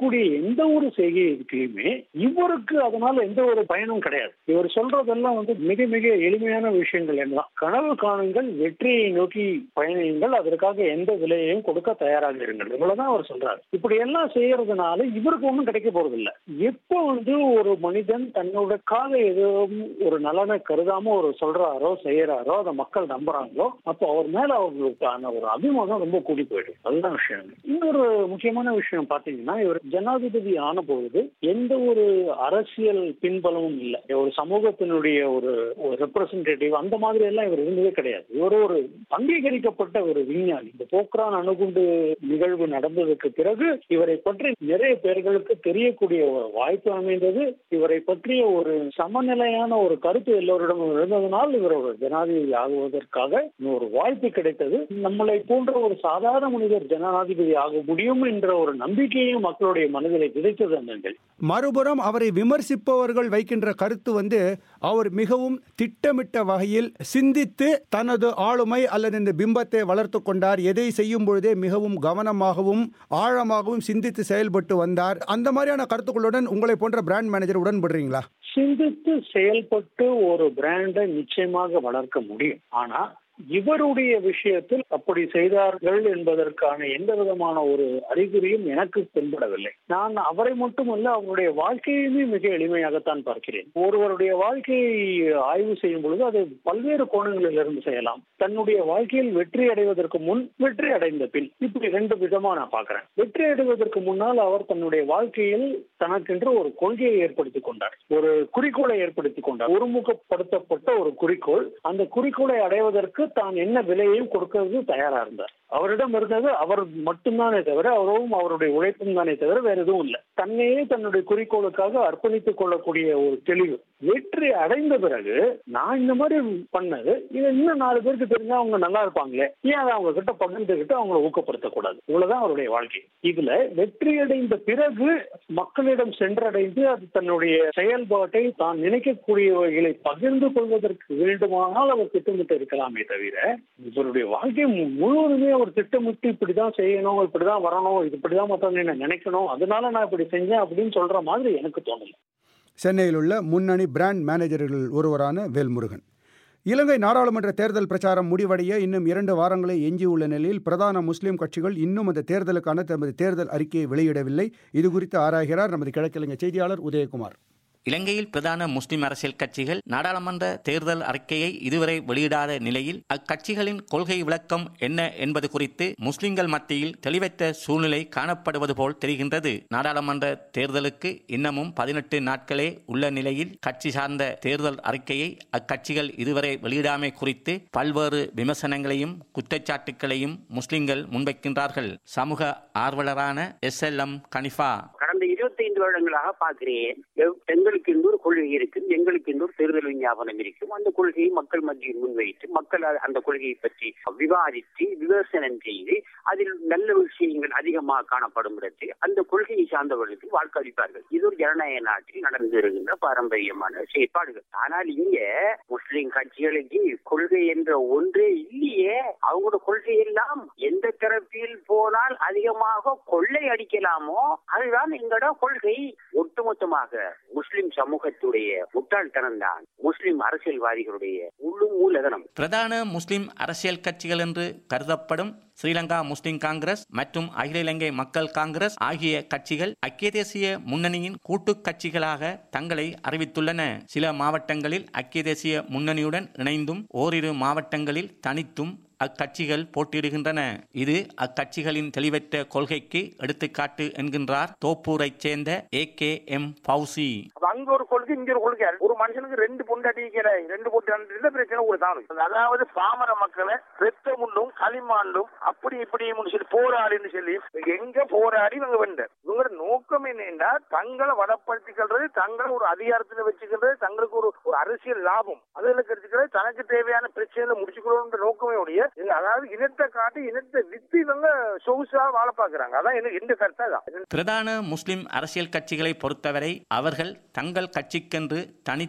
எந்த ஒரு செய்கையுமே இவருக்கு அதனால எந்த ஒரு பயனும் கிடையாது இவர் சொல்றதெல்லாம் வந்து மிக மிக எளிமையான விஷயங்கள் என்னதான் கனவு காணுங்கள் வெற்றியை நோக்கி பயணியுங்கள் அதற்காக எந்த விலையையும் கொடுக்க தயாராக இருங்கள் இவ்வளவுதான் அவர் சொல்றாரு இப்படி எல்லாம் செய்யறதுனால இவருக்கு ஒண்ணும் கிடைக்க போறது இல்ல எப்போ வந்து ஒரு மனிதன் தன்னோடக்காக எதுவும் ஒரு நலனை கருதாம ஒரு சொல்றாரோ செய்யறாரோ அதை மக்கள் நம்புறாங்களோ அப்போ அவர் மேல அவர்களுக்கான ஒரு அபிமானம் ரொம்ப கூடி போயிடும் அதுதான் விஷயம் இன்னொரு முக்கியமான விஷயம் பாத்தீங்கன்னா இவர் ஜனாதிபதி ஆன பொழுது எந்த ஒரு அரசியல் பின்பலமும் இல்லை ஒரு சமூகத்தினுடைய ஒரு ரெப்ரசன்டேட்டிவ் அந்த மாதிரி எல்லாம் இவர் இருந்ததே கிடையாது இவர் ஒரு அங்கீகரிக்கப்பட்ட ஒரு விஞ்ஞானி இந்த போக்ரான் அணுகுண்டு நிகழ்வு நடந்ததுக்கு பிறகு இவரை பற்றி நிறைய பேர்களுக்கு தெரியக்கூடிய ஒரு வாய்ப்பு அமைந்தது இவரை பற்றிய ஒரு சமநிலையான ஒரு கருத்து எல்லோரிடமும் இருந்ததனால் இவர் ஒரு ஜனாதிபதி ஆகுவதற்காக ஒரு வாய்ப்பு கிடைத்தது நம்மளை போன்ற ஒரு சாதாரண மனிதர் ஜனாதிபதி ஆக முடியும் என்ற ஒரு நம்பிக்கையும் மக்களுடைய மனதிலே விதைத்தது அந்த நிகழ்ச்சி. மறுபுறம் அவரை விமர்சிப்பவர்கள் வைக்கின்ற கருத்து வந்து அவர் மிகவும் திட்டமிட்ட வகையில் சிந்தித்து தனது ஆளுமை அல்லது இந்த பிம்பத்தை வளர்த்து கொண்டார் எதை செய்யும் பொழுதே மிகவும் கவனமாகவும் ஆழமாகவும் சிந்தித்து செயல்பட்டு வந்தார் அந்த மாதிரியான கருத்துக்களுடன் உங்களை போன்ற பிராண்ட் மேனேஜர் உடன்படுறீங்களா சிந்தித்து செயல்பட்டு ஒரு பிராண்டை நிச்சயமாக வளர்க்க முடியும் ஆனா இவருடைய விஷயத்தில் அப்படி செய்தார்கள் என்பதற்கான எந்த விதமான ஒரு அறிகுறியும் எனக்கு தென்படவில்லை நான் அவரை மட்டுமல்ல அவருடைய வாழ்க்கையுமே மிக எளிமையாகத்தான் பார்க்கிறேன் ஒருவருடைய வாழ்க்கையை ஆய்வு செய்யும் பொழுது அது பல்வேறு கோணங்களில் இருந்து செய்யலாம் தன்னுடைய வாழ்க்கையில் வெற்றி அடைவதற்கு முன் வெற்றி அடைந்த பின் இப்படி ரெண்டு விதமா நான் பார்க்கிறேன் வெற்றி அடைவதற்கு முன்னால் அவர் தன்னுடைய வாழ்க்கையில் தனக்கென்று ஒரு கொள்கையை ஏற்படுத்திக் கொண்டார் ஒரு குறிக்கோளை ஏற்படுத்திக் கொண்டார் ஒருமுகப்படுத்தப்பட்ட ஒரு குறிக்கோள் அந்த குறிக்கோளை அடைவதற்கு தான் என்ன விலையையும் கொடுக்கிறது தயாரா இருந்தார் அவரிடம் இருந்தது அவர் மட்டும்தானே தவிர அவரும் அவருடைய உழைப்பும் தானே தவிர வேற எதுவும் இல்லை தன்னையே தன்னுடைய குறிக்கோளுக்காக அர்ப்பணித்துக் கொள்ளக்கூடிய ஒரு தெளிவு வெற்றி அடைந்த பிறகு நான் இந்த மாதிரி பண்ணது இதை இன்னும் நாலு பேருக்கு தெரிஞ்சா அவங்க நல்லா இருப்பாங்களே ஏன் அதை அவங்க கிட்ட பகிர்ந்துகிட்டு அவங்களை ஊக்கப்படுத்தக்கூடாது இவ்வளவுதான் அவருடைய வாழ்க்கை இதுல வெற்றி அடைந்த பிறகு மக்களிடம் சென்றடைந்து அது தன்னுடைய செயல்பாட்டை தான் நினைக்கக்கூடியவைகளை பகிர்ந்து கொள்வதற்கு வேண்டுமானால் அவர் திட்டமிட்டு இருக்கலாமே தவிர இவருடைய வாழ்க்கை மு- முழுவதுமே அவர் திட்டமிட்டு இப்படிதான் செய்யணும் இப்படிதான் வரணும் இது இப்படிதான் மத்தவங்க என்ன நினைக்கணும் அதனால நான் இப்படி செஞ்சேன் அப்படின்னு சொல்ற மாதிரி எனக்கு தோணல சென்னையில் உள்ள முன்னணி பிராண்ட் மேனேஜர்கள் ஒருவரான வேல்முருகன் இலங்கை நாடாளுமன்ற தேர்தல் பிரச்சாரம் முடிவடைய இன்னும் இரண்டு வாரங்களே எஞ்சியுள்ள நிலையில் பிரதான முஸ்லிம் கட்சிகள் இன்னும் அந்த தேர்தலுக்கான தமது தேர்தல் அறிக்கையை வெளியிடவில்லை இது குறித்து ஆராய்கிறார் நமது கிழக்கிழங்கை செய்தியாளர் உதயகுமார் இலங்கையில் பிரதான முஸ்லிம் அரசியல் கட்சிகள் நாடாளுமன்ற தேர்தல் அறிக்கையை இதுவரை வெளியிடாத நிலையில் அக்கட்சிகளின் கொள்கை விளக்கம் என்ன என்பது குறித்து முஸ்லிம்கள் மத்தியில் தெளிவற்ற சூழ்நிலை காணப்படுவது போல் தெரிகின்றது நாடாளுமன்ற தேர்தலுக்கு இன்னமும் பதினெட்டு நாட்களே உள்ள நிலையில் கட்சி சார்ந்த தேர்தல் அறிக்கையை அக்கட்சிகள் இதுவரை வெளியிடாமை குறித்து பல்வேறு விமர்சனங்களையும் குற்றச்சாட்டுகளையும் முஸ்லிம்கள் முன்வைக்கின்றார்கள் சமூக ஆர்வலரான எஸ் எல் எம் கனிஃபா கடந்த இருபத்தி ஐந்து வருடங்களாக பார்க்கிறேன் எவ்- எங்களுக்கு இன்னொரு கொள்கை இருக்கும் எங்களுக்கு இன்னொரு தேர்தல் விஞ்ஞாபனம் இருக்கும் அந்த கொள்கையை மக்கள் மத்தியில் முன்வைத்து மக்கள் அ- அந்த கொள்கையை பற்றி விவாதித்து விமர்சனம் செய்து அதில் நல்ல விஷயங்கள் அதிகமாக காணப்படும் இடத்தில் அந்த கொள்கையை சார்ந்தவர்களுக்கு வாக்களிப்பார்கள் இது ஒரு ஜனநாயக நாட்டில் நடந்து வருகின்ற பாரம்பரியமான செயற்பாடுகள் ஆனால் இங்க முஸ்லிம் கட்சிகளுக்கு கொள்கை என்ற ஒன்றே இல்லையே அவங்களோட கொள்கை எல்லாம் எந்த தரப்பில் போனால் அதிகமாக கொள்ளை அடிக்கலாமோ அதுதான் எங்களோட கொள்கை ஒட்டுமொத்தமாக முஸ்லிம் சமூகத்துடைய முட்டாள்தனம் தான் முஸ்லிம் அரசியல்வாதிகளுடைய முழு மூலதனம் பிரதான முஸ்லிம் அரசியல் கட்சிகள் என்று கருதப்படும் ஸ்ரீலங்கா முஸ்லிம் காங்கிரஸ் மற்றும் அகில இலங்கை மக்கள் காங்கிரஸ் ஆகிய கட்சிகள் ஐக்கிய தேசிய முன்னணியின் கூட்டு கட்சிகளாக தங்களை அறிவித்துள்ளன சில மாவட்டங்களில் ஐக்கிய தேசிய முன்னணியுடன் இணைந்தும் ஓரிரு மாவட்டங்களில் தனித்தும் அக்கட்சிகள் போட்டியிடுகின்றன இது அக்கட்சிகளின் தெளிவற்ற கொள்கைக்கு எடுத்துக்காட்டு என்கின்றார் தோப்பூரைச் சேர்ந்த ஏ கே எம் பவுசி அப்ப அங்க ஒரு கொள்கை இங்க ஒரு கொள்கை ஒரு மனுஷனுக்கு ரெண்டு பொண்டாட்டி இருக்கிற ரெண்டு பொண்டாட்டி இருந்த பிரச்சனை ஒரு தான் அதாவது பாமர மக்களை ரத்த முள்ளும் களிமாண்டும் அப்படி இப்படி சொல்லி போராடின்னு சொல்லி எங்க போராடி இவங்க வென்ற இவங்களோட நோக்கம் என்னன்னா தங்களை வளப்படுத்திக்கிறது தங்களை ஒரு அதிகாரத்துல வச்சுக்கிறது தங்களுக்கு ஒரு ஒரு அரசியல் லாபம் அதுல கிடைச்சிக்கிறது தனக்கு தேவையான பிரச்சனைகளை முடிச்சுக்கணும்ன்ற நோக்கமே உடைய இது அதாவது இனத்தை காட்டி இனத்தை வித்து இவங்க சொகுசா வாழ பாக்குறாங்க அதான் எனக்கு எந்த கருத்தா தான் பிரதான முஸ்லிம் அரசியல் கட்சிகளை பொறுத்தவரை அவர்கள் தங்கள் கட்சிக்கென்று தனித்து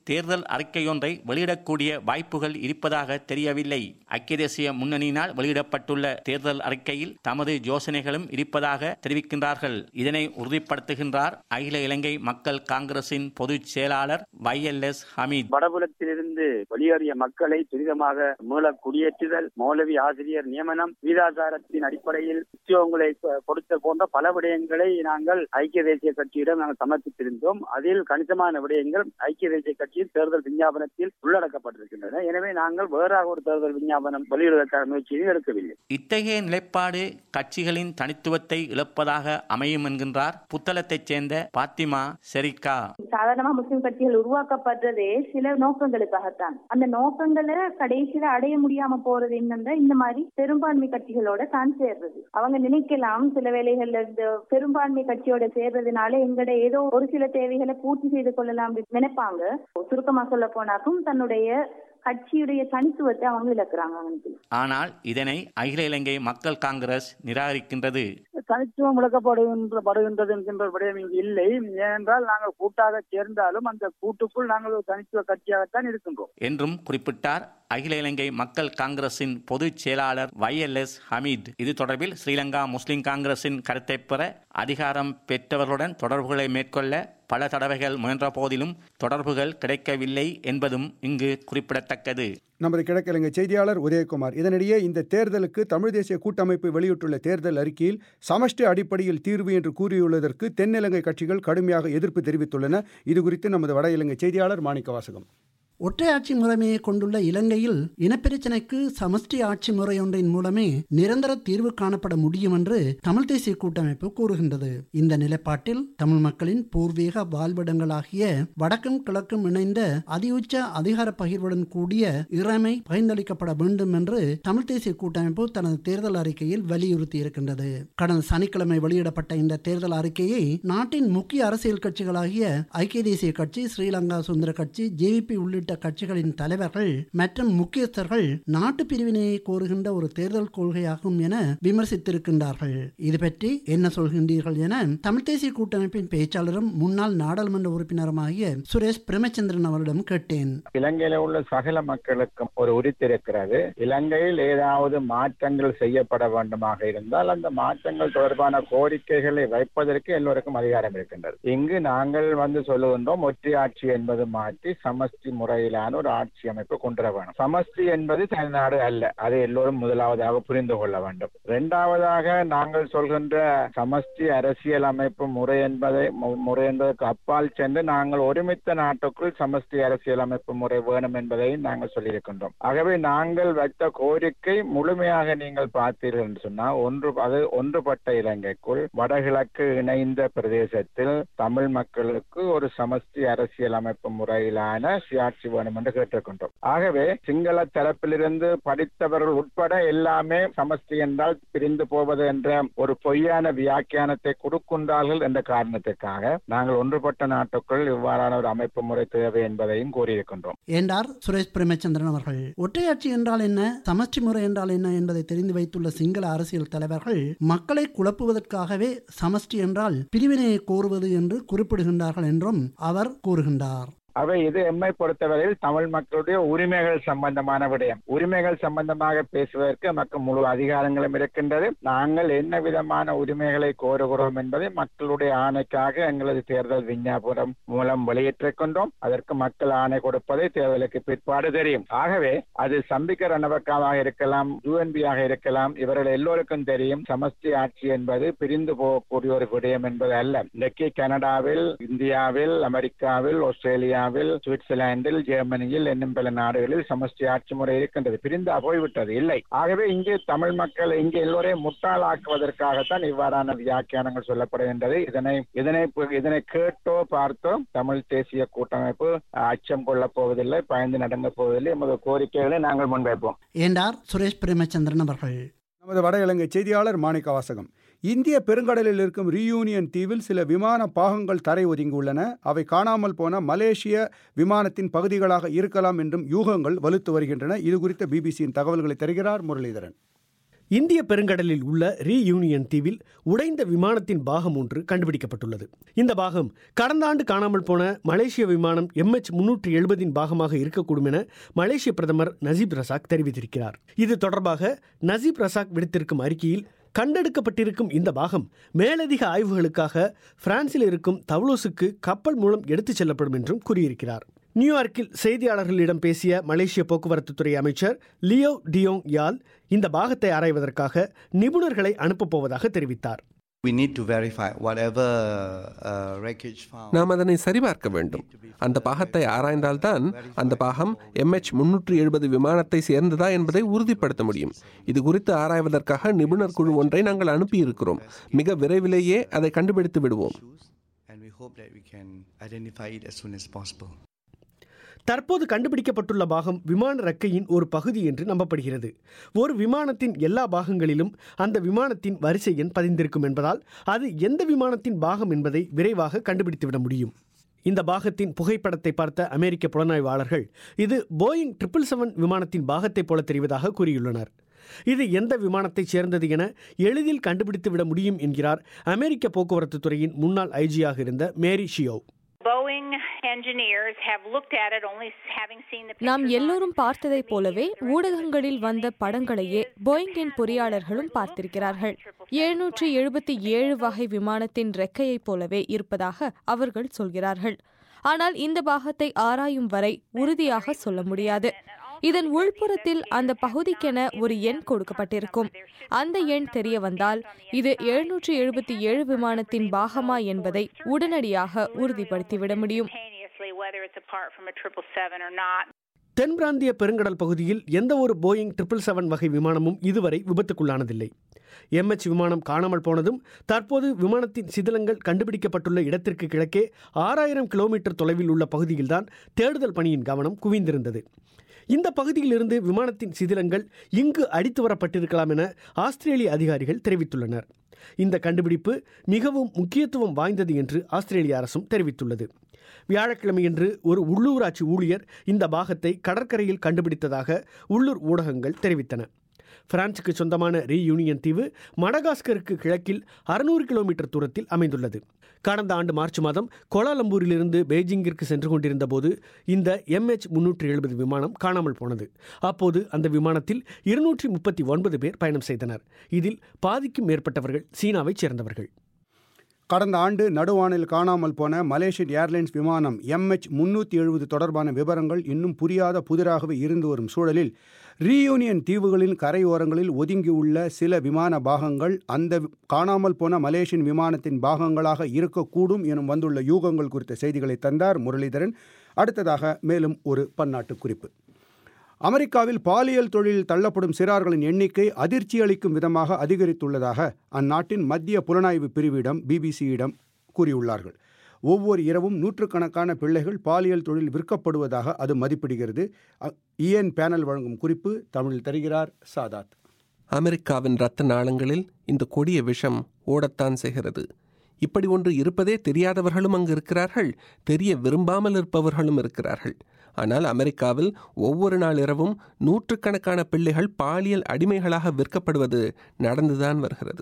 தேர்தல் அறிக்கையொன்றை வெளியிடக்கூடிய வாய்ப்புகள் இருப்பதாக தெரியவில்லை ஐக்கிய தேசிய முன்னணியினால் வெளியிடப்பட்டுள்ள தேர்தல் அறிக்கையில் தமது யோசனைகளும் இருப்பதாக தெரிவிக்கின்றார்கள் இதனை உறுதிப்படுத்துகின்றார் அகில இலங்கை மக்கள் காங்கிரசின் பொதுச் செயலாளர் வை எல் எஸ் ஹமீத் வடபுலத்திலிருந்து வெளியேறிய மக்களை துரிதமாக மீள குடியேற்றுதல் மௌலவி ஆசிரியர் நியமனம் வீதாசாரத்தின் அடிப்படையில் உத்தியோகங்களை கொ- கொடுத்தல் போன்ற பல விடயங்களை நாங்கள் ஐக்கிய தேசிய கட்சியிடம் நாங்கள் சமர்ப்பித்திருந்தோம் அதில் கணிசமான விடயங்கள் ஐக்கிய தேசிய கட்சியின் தேர்தல் விஞ்ஞாபனத்தில் உள்ளடக்கப்பட்டிருக்கின்றன எனவே நாங்கள் வேறாக ஒரு தேர்தல் விஞ்ஞாபனம் வெளியிடுவதற்கான முயற்சியை எடுக்கவில்லை இத்தகைய நிலைப்பாடு கட்சிகளின் தனித்துவத்தை இழப்பதாக அமையும் என்கின்றார் புத்தளத்தைச் சேர்ந்த பாத்திமா செரிகா சாதாரணமா முஸ்லிம் கட்சிகள் உருவாக்கப்படுறதே சில நோக்கங்களுக்காகத்தான் அந்த நோக்கங்களை கடைசியில அடைய முடியாம போறது என்னன்னா இந்த மாதிரி பெரும்பான்மை கட்சிகளோட தான் சேர்றது அவங்க நினைக்கலாம் சில வேளைகள்ல இந்த பெரும்பான்மை கட்சியோட சேர்றதுனால எங்கட ஏதோ ஒரு சில தேவைகளை பூர்த்தி செய்து கொள்ளலாம் அப்படின்னு நினைப்பாங்க சுருக்கமா சொல்ல போனாக்கும் தன்னுடைய கட்சியுடைய தனித்துவத்தை அவங்க இழக்கிறாங்க அவனுக்கு ஆனால் இதனை அகில இலங்கை மக்கள் காங்கிரஸ் நிராகரிக்கின்றது தனித்துவம் விளக்கப்படுகின்ற படுகின்றது என்கின்ற விடயம் இங்கு இல்லை ஏனென்றால் நாங்கள் கூட்டாக சேர்ந்தாலும் அந்த கூட்டுக்குள் நாங்கள் ஒரு தனித்துவ கட்சியாகத்தான் இருக்கின்றோம் என்றும் குறிப்பிட்டார் அகில இலங்கை மக்கள் காங்கிரசின் பொதுச் செயலாளர் வை எல் எஸ் ஹமீத் இது தொடர்பில் ஸ்ரீலங்கா முஸ்லிம் காங்கிரசின் கருத்தை பெற அதிகாரம் பெற்றவர்களுடன் தொடர்புகளை மேற்கொள்ள பல தடவைகள் முயன்ற போதிலும் தொடர்புகள் கிடைக்கவில்லை என்பதும் இங்கு குறிப்பிடத்தக்கது நமது கிழக்கிழங்கை செய்தியாளர் உதயகுமார் இதனிடையே இந்த தேர்தலுக்கு தமிழ் தேசிய கூட்டமைப்பு வெளியிட்டுள்ள தேர்தல் அறிக்கையில் சமஷ்டி அடிப்படையில் தீர்வு என்று கூறியுள்ளதற்கு தென்னிலங்கை கட்சிகள் கடுமையாக எதிர்ப்பு தெரிவித்துள்ளன இது குறித்து நமது வட இலங்கை செய்தியாளர் மாணிக்க வாசகம் ஒற்றையாட்சி முறைமையை கொண்டுள்ள இலங்கையில் இனப்பிரச்சினைக்கு சமஷ்டி ஆட்சி முறையொன்றின் மூலமே நிரந்தர தீர்வு காணப்பட முடியும் என்று தமிழ் தேசிய கூட்டமைப்பு கூறுகின்றது இந்த நிலைப்பாட்டில் தமிழ் மக்களின் பூர்வீக வாழ்விடங்களாகிய வடக்கும் கிழக்கும் இணைந்த அதியுச்ச அதிகார பகிர்வுடன் கூடிய இறைமை பகிர்ந்தளிக்கப்பட வேண்டும் என்று தமிழ் தேசிய கூட்டமைப்பு தனது தேர்தல் அறிக்கையில் வலியுறுத்தி இருக்கின்றது கடந்த சனிக்கிழமை வெளியிடப்பட்ட இந்த தேர்தல் அறிக்கையை நாட்டின் முக்கிய அரசியல் கட்சிகளாகிய ஐக்கிய தேசிய கட்சி ஸ்ரீலங்கா சுதந்திர கட்சி ஜேவிபி உள்ளிட்ட கட்சிகளின் தலைவர்கள் மற்றும் முக்கியஸ்தர்கள் நாட்டு பிரிவினையை கோருகின்ற ஒரு தேர்தல் கொள்கையாகும் என விமர்சித்திருக்கின்றார்கள் இது பற்றி என்ன சொல்கின்றீர்கள் என தமிழ் தேசிய கூட்டமைப்பின் பேச்சாளரும் முன்னாள் நாடாளுமன்ற உறுப்பினருமாகிய சுரேஷ் பிரேமச்சந்திரன் அவரிடம் கேட்டேன் இலங்கையில உள்ள சகல மக்களுக்கும் ஒரு உரித்திருக்கிறது இலங்கையில் ஏதாவது மாற்றங்கள் செய்யப்பட வேண்டுமாக இருந்தால் அந்த மாற்றங்கள் தொடர்பான கோரிக்கைகளை வைப்பதற்கு எல்லோருக்கும் அதிகாரம் இருக்கின்றது இங்கு நாங்கள் வந்து சொல்லுகின்றோம் ஒற்றையாட்சி என்பது மாற்றி சமஷ்டி முறையிலான ஒரு ஆட்சி அமைப்பு கொண்டு வர வேண்டும் சமஷ்டி என்பது தனிநாடு அல்ல அதை எல்லோரும் முதலாவதாக புரிந்து கொள்ள வேண்டும் இரண்டாவதாக நாங்கள் சொல்கின்ற சமஷ்டி அரசியல் அமைப்பு முறை என்பதை மு- முறை என்பதற்கு அப்பால் சென்று நாங்கள் ஒருமித்த நாட்டுக்குள் சமஷ்டி அரசியல் அமைப்பு முறை வேணும் என்பதை நாங்கள் சொல்லியிருக்கின்றோம் ஆகவே நாங்கள் வைத்த கோரிக்கை முழுமையாக நீங்கள் பார்த்தீர்கள் என்று சொன்னால் ஒன்று அது ஒன்றுபட்ட இலங்கைக்குள் வடகிழக்கு இணைந்த பிரதேசத்தில் தமிழ் மக்களுக்கு ஒரு சமஷ்டி அரசியல் அமைப்பு முறையிலான சுயாட்சி வேணும் என்று கேட்டிருக்கின்றோம் ஆகவே சிங்கள தரப்பிலிருந்து படித்தவர்கள் உட்பட எல்லாமே சமஷ்டி என்றால் பிரிந்து போவது என்ற ஒரு பொய்யான வியாக்கியானத்தை கொடுக்கின்றார்கள் என்ற காரணத்திற்காக நாங்கள் ஒன்றுபட்ட நாட்டுக்குள் இவ்வாறான ஒரு அமைப்பு முறை தேவை என்பதையும் கூறியிருக்கின்றோம் என்றார் சுரேஷ் பிரேமச்சந்திரன் அவர்கள் ஒற்றையாட்சி என்றால் என்ன சமஷ்டி முறை என்றால் என்ன என்பதை தெரிந்து வைத்துள்ள சிங்கள அரசியல் தலைவர்கள் மக்களை குழப்புவதற்காகவே சமஷ்டி என்றால் பிரிவினையை கோருவது என்று குறிப்பிடுகின்றார்கள் என்றும் அவர் கூறுகின்றார் அவை இது எம்மை பொறுத்தவரையில் தமிழ் மக்களுடைய உரிமைகள் சம்பந்தமான விடயம் உரிமைகள் சம்பந்தமாக பேசுவதற்கு நமக்கு முழு அதிகாரங்களும் இருக்கின்றது நாங்கள் என்ன விதமான உரிமைகளை கோருகிறோம் என்பதை மக்களுடைய ஆணைக்காக எங்களது தேர்தல் விஞ்ஞாபனம் மூலம் வெளியிட்டிருக்கின்றோம் அதற்கு மக்கள் ஆணை கொடுப்பதை தேர்தலுக்கு பிற்பாடு தெரியும் ஆகவே அது சம்பிக்க ரணவக்காவாக இருக்கலாம் யூஎன்பியாக இருக்கலாம் இவர்கள் எல்லோருக்கும் தெரியும் சமஷ்டி ஆட்சி என்பது பிரிந்து போகக்கூடிய ஒரு விடயம் என்பது அல்ல இன்றைக்கு கனடாவில் இந்தியாவில் அமெரிக்காவில் ஆஸ்திரேலியாவில் சுவிட்சர்லாந்தில் ஜெர்மனியில் என்னும் பல நாடுகளில் சமஷ்டி ஆட்சி முறை இருக்கின்றது பிரிந்தா போய்விட்டது இல்லை ஆகவே இங்கே தமிழ் மக்கள் இங்கே எல்லோரையும் முட்டாளாக்குவதற்காகத்தான் இவ்வாறான வியாக்கியானங்கள் சொல்லப்படுகின்றது இதனை இதனை இதனை கேட்டோ பார்த்தோ தமிழ் தேசிய கூட்டமைப்பு அச்சம் கொள்ளப் போவதில்லை பயந்து நடங்கப் போவதில்லை எமது கோரிக்கைகளை நாங்கள் முன்வைப்போம் என்றார் சுரேஷ் பிரேமச்சந்திரன் அவர்கள் நமது வட இலங்கை செய்தியாளர் மாணிக்க வாசகம் இந்திய பெருங்கடலில் இருக்கும் ரீயூனியன் தீவில் சில விமான பாகங்கள் தரை ஒதுங்கியுள்ளன அவை காணாமல் போன மலேசிய விமானத்தின் பகுதிகளாக இருக்கலாம் என்றும் யூகங்கள் வலுத்து வருகின்றன இது குறித்த பிபிசியின் தகவல்களை தருகிறார் முரளிதரன் இந்திய பெருங்கடலில் உள்ள ரீயூனியன் தீவில் உடைந்த விமானத்தின் பாகம் ஒன்று கண்டுபிடிக்கப்பட்டுள்ளது இந்த பாகம் கடந்த ஆண்டு காணாமல் போன மலேசிய விமானம் எம்எச் முன்னூற்றி எழுபதின் பாகமாக இருக்கக்கூடும் என மலேசிய பிரதமர் நஜீப் ரசாக் தெரிவித்திருக்கிறார் இது தொடர்பாக நஜீப் ரசாக் விடுத்திருக்கும் அறிக்கையில் கண்டெடுக்கப்பட்டிருக்கும் இந்த பாகம் மேலதிக ஆய்வுகளுக்காக பிரான்சில் இருக்கும் தவ்லோஸுக்கு கப்பல் மூலம் எடுத்துச் செல்லப்படும் என்றும் கூறியிருக்கிறார் நியூயார்க்கில் செய்தியாளர்களிடம் பேசிய மலேசிய போக்குவரத்துத்துறை அமைச்சர் லியோ டியோங் யால் இந்த பாகத்தை ஆராய்வதற்காக நிபுணர்களை அனுப்பப் போவதாக தெரிவித்தார் We need to verify whatever uh, wreckage found. நாம் அதனை சரிபார்க்க வேண்டும் அந்த பாகத்தை ஆராய்ந்தால்தான் அந்த பாகம் எம்எச் முன்னூற்றி எழுபது விமானத்தை சேர்ந்ததா என்பதை உறுதிப்படுத்த முடியும் இது குறித்து ஆராய்வதற்காக நிபுணர் குழு ஒன்றை நாங்கள் அனுப்பியிருக்கிறோம் மிக விரைவிலேயே அதை கண்டுபிடித்து விடுவோம் And we hope that we can identify it as soon as possible. தற்போது கண்டுபிடிக்கப்பட்டுள்ள பாகம் விமான ரெக்கையின் ஒரு பகுதி என்று நம்பப்படுகிறது ஒரு விமானத்தின் எல்லா பாகங்களிலும் அந்த விமானத்தின் வரிசை எண் பதிந்திருக்கும் என்பதால் அது எந்த விமானத்தின் பாகம் என்பதை விரைவாக கண்டுபிடித்துவிட முடியும் இந்த பாகத்தின் புகைப்படத்தை பார்த்த அமெரிக்க புலனாய்வாளர்கள் இது போயிங் ட்ரிபிள் செவன் விமானத்தின் பாகத்தைப் போல தெரிவதாக கூறியுள்ளனர் இது எந்த விமானத்தைச் சேர்ந்தது என எளிதில் கண்டுபிடித்து விட முடியும் என்கிறார் அமெரிக்க போக்குவரத்து துறையின் முன்னாள் ஐஜியாக இருந்த மேரி ஷியோ Boeing engineers have looked at it only having seen the நாம் எல்லோரும் பார்த்ததைப் போலவே ஊடகங்களில் வந்த படங்களையே போயிங்கின் பொறியாளர்களும் பார்த்திருக்கிறார்கள் எழுநூற்றி எழுபத்தி ஏழு வகை விமானத்தின் ரெக்கையைப் போலவே இருப்பதாக அவர்கள் சொல்கிறார்கள் ஆனால் இந்த பாகத்தை ஆராயும் வரை உறுதியாக சொல்ல முடியாது இதன் உள்புறத்தில் அந்த பகுதிக்கென ஒரு எண் கொடுக்கப்பட்டிருக்கும் அந்த எண் தெரிய வந்தால் இது எழுநூற்றி எழுபத்தி ஏழு விமானத்தின் பாகமா என்பதை உடனடியாக உறுதிப்படுத்திவிட முடியும் instantaneously whether it's a part from a 777 or not. தென் பிராந்திய பெருங்கடல் பகுதியில் எந்த ஒரு போயிங் ட்ரிபிள் செவன் வகை விமானமும் இதுவரை விபத்துக்குள்ளானதில்லை எம்எச் விமானம் காணாமல் போனதும் தற்போது விமானத்தின் சிதிலங்கள் கண்டுபிடிக்கப்பட்டுள்ள இடத்திற்கு கிழக்கே ஆறாயிரம் கிலோமீட்டர் தொலைவில் உள்ள பகுதியில்தான் தேடுதல் பணியின் கவனம் குவிந்திருந்தது இந்த பகுதியிலிருந்து விமானத்தின் சிதிலங்கள் இங்கு அடித்து வரப்பட்டிருக்கலாம் என ஆஸ்திரேலிய அதிகாரிகள் தெரிவித்துள்ளனர் இந்த கண்டுபிடிப்பு மிகவும் முக்கியத்துவம் வாய்ந்தது என்று ஆஸ்திரேலிய அரசும் தெரிவித்துள்ளது வியாழக்கிழமையன்று ஒரு உள்ளூராட்சி ஊழியர் இந்த பாகத்தை கடற்கரையில் கண்டுபிடித்ததாக உள்ளூர் ஊடகங்கள் தெரிவித்தன பிரான்சுக்கு சொந்தமான ரீயூனியன் தீவு மடகாஸ்கருக்கு கிழக்கில் அறுநூறு கிலோமீட்டர் தூரத்தில் அமைந்துள்ளது கடந்த ஆண்டு மார்ச் மாதம் கோலாலம்பூரிலிருந்து பெய்ஜிங்கிற்கு சென்று கொண்டிருந்த போது இந்த எம்ஹெச் முன்னூற்றி எழுபது விமானம் காணாமல் போனது அப்போது அந்த விமானத்தில் இருநூற்றி முப்பத்தி ஒன்பது பேர் பயணம் செய்தனர் இதில் பாதிக்கும் மேற்பட்டவர்கள் சீனாவைச் சேர்ந்தவர்கள் கடந்த ஆண்டு நடுவானில் காணாமல் போன மலேசியன் ஏர்லைன்ஸ் விமானம் எம்ஹெச் முன்னூற்றி எழுபது தொடர்பான விவரங்கள் இன்னும் புரியாத புதிராகவே இருந்து வரும் சூழலில் ரீயூனியன் தீவுகளின் கரையோரங்களில் ஒதுங்கியுள்ள சில விமான பாகங்கள் அந்த காணாமல் போன மலேசியன் விமானத்தின் பாகங்களாக இருக்கக்கூடும் எனும் வந்துள்ள யூகங்கள் குறித்த செய்திகளை தந்தார் முரளிதரன் அடுத்ததாக மேலும் ஒரு பன்னாட்டு குறிப்பு அமெரிக்காவில் பாலியல் தொழிலில் தள்ளப்படும் சிறார்களின் எண்ணிக்கை அதிர்ச்சி அளிக்கும் விதமாக அதிகரித்துள்ளதாக அந்நாட்டின் மத்திய புலனாய்வு பிரிவிடம் பிபிசியிடம் கூறியுள்ளார்கள் ஒவ்வொரு இரவும் நூற்றுக்கணக்கான பிள்ளைகள் பாலியல் தொழில் விற்கப்படுவதாக அது மதிப்பிடுகிறது இஎன் பேனல் வழங்கும் குறிப்பு தமிழில் தருகிறார் சாதாத் அமெரிக்காவின் இரத்த நாளங்களில் இந்த கொடிய விஷம் ஓடத்தான் செய்கிறது இப்படி ஒன்று இருப்பதே தெரியாதவர்களும் அங்கு இருக்கிறார்கள் தெரிய விரும்பாமல் இருப்பவர்களும் இருக்கிறார்கள் ஆனால் அமெரிக்காவில் ஒவ்வொரு நாள் இரவும் நூற்றுக்கணக்கான பிள்ளைகள் பாலியல் அடிமைகளாக விற்கப்படுவது நடந்துதான் வருகிறது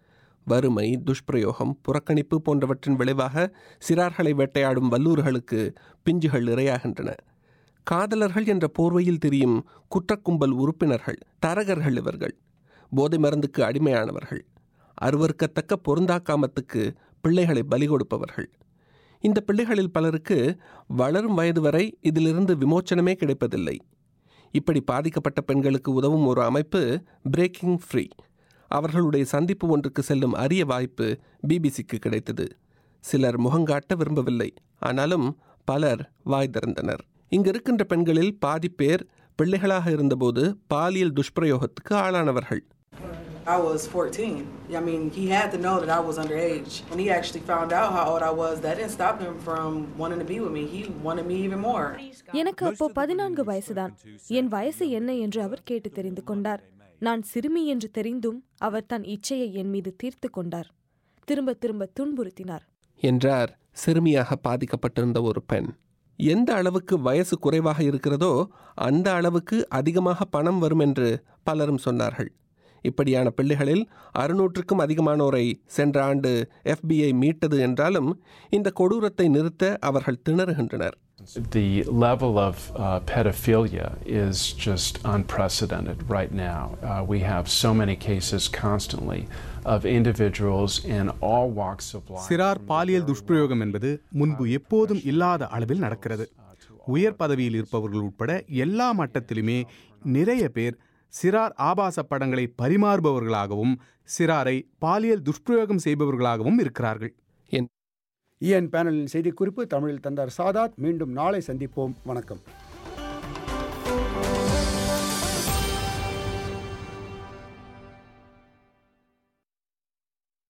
வறுமை துஷ்பிரயோகம் புறக்கணிப்பு போன்றவற்றின் விளைவாக சிறார்களை வேட்டையாடும் வல்லூர்களுக்கு பிஞ்சுகள் இரையாகின்றன காதலர்கள் என்ற போர்வையில் தெரியும் குற்றக்கும்பல் உறுப்பினர்கள் தரகர்கள் இவர்கள் போதை மருந்துக்கு அடிமையானவர்கள் அருவறுக்கத்தக்க பொருந்தாக்காமத்துக்கு பிள்ளைகளை பலி கொடுப்பவர்கள் இந்த பிள்ளைகளில் பலருக்கு வளரும் வயது வரை இதிலிருந்து விமோச்சனமே கிடைப்பதில்லை இப்படி பாதிக்கப்பட்ட பெண்களுக்கு உதவும் ஒரு அமைப்பு பிரேக்கிங் ஃப்ரீ அவர்களுடைய சந்திப்பு ஒன்றுக்கு செல்லும் அரிய வாய்ப்பு பிபிசிக்கு கிடைத்தது சிலர் முகங்காட்ட விரும்பவில்லை ஆனாலும் பலர் வாய் திறந்தனர் இங்கு இருக்கின்ற பெண்களில் பாதி பேர் பிள்ளைகளாக இருந்தபோது பாலியல் துஷ்பிரயோகத்துக்கு ஆளானவர்கள் I was 14. I mean, he had to know that I was underage. When he actually found out how old I was, that didn't stop him from wanting to be with me. He wanted me even more. எனக்கு அப்போ பதினான்கு வயசுதான் என் வயசு என்ன என்று அவர் கேட்டு தெரிந்து கொண்டார் நான் சிறுமி என்று தெரிந்தும் அவர் தன் இச்சையை என் மீது தீர்த்து கொண்டார் திரும்ப திரும்ப துன்புறுத்தினார் என்றார் சிறுமியாக பாதிக்கப்பட்டிருந்த ஒரு பெண் எந்த அளவுக்கு வயசு குறைவாக இருக்கிறதோ அந்த அளவுக்கு அதிகமாக பணம் வரும் என்று பலரும் சொன்னார்கள் இப்படியான பிள்ளைகளில் அறுநூற்றுக்கும் அதிகமானோரை சென்ற ஆண்டு எஃபிஐ மீட்டது என்றாலும் இந்த கொடூரத்தை நிறுத்த அவர்கள் திணறுகின்றனர் The level of uh, pedophilia is just unprecedented right now. Uh, we have so many cases constantly of individuals in all walks of life. சிறார் பாலியல் துஷ்பிரயோகம் என்பது முன்பு எப்போதும் இல்லாத அளவில் நடக்கிறது உயர் பதவியில் இருப்பவர்கள் உட்பட எல்லா மட்டத்திலுமே நிறைய பேர் சிறார் ஆபாச படங்களை பரிமாறுபவர்களாகவும் சிறாரை பாலியல் துஷ்பிரயோகம் செய்பவர்களாகவும் இருக்கிறார்கள் இஎன் பேனலின் செய்திக்குறிப்பு தமிழில் தந்தார் சாதாத் மீண்டும் நாளை சந்திப்போம் வணக்கம்